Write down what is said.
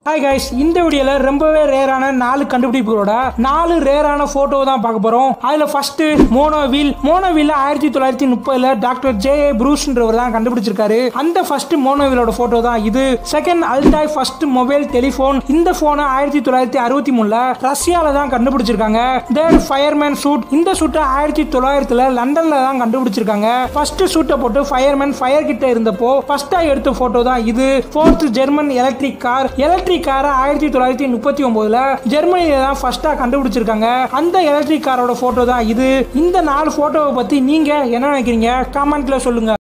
hi guys இந்த வீடியோல ரொம்பவே ரேரான நாலு கண்டுபிடிப்புகளோட நாலு ரேரான போட்டோ தான் பார்க்க போறோம் அதுல ஃபர்ஸ்ட் மோனோவில் மோனோவில் ஆயிரத்தி தொள்ளாயிரத்தி முப்பதுல டாக்டர் ஜே ஏ ப்ரூஸ்ன்றவர் தான் கண்டுபிடிச்சிருக்காரு அந்த ஃபர்ஸ்ட் மோனோவிலோட போட்டோ தான் இது செகண்ட் அல்டாய் ஃபர்ஸ்ட் மொபைல் டெலிஃபோன் இந்த போனை ஆயிரத்தி தொள்ளாயிரத்தி அறுபத்தி மூணுல ரஷ்யால தான் கண்டுபிடிச்சிருக்காங்க தேர்ட் ஃபயர்மேன் சூட் இந்த சூட்டை ஆயிரத்தி தொள்ளாயிரத்துல லண்டன்ல தான் கண்டுபிடிச்சிருக்காங்க ஃபர்ஸ்ட் சூட்டை போட்டு ஃபயர்மேன் ஃபயர் கிட்ட இருந்தப்போ ஃபர்ஸ்டா எடுத்த போட்டோ தான் இது fourth German electric car electric காரை ஆயிரத்தி தொள்ளாயிரத்தி முப்பத்தி ஒன்பதுல ஜெர்மனியில தான் ஃபர்ஸ்டா கண்டுபிடிச்சிருக்காங்க அந்த எலக்ட்ரிக் காரோட போட்டோ தான் இது இந்த நாலு போட்டோவை பத்தி நீங்க என்ன நினைக்கிறீங்க கமெண்ட்ல சொல்லுங்க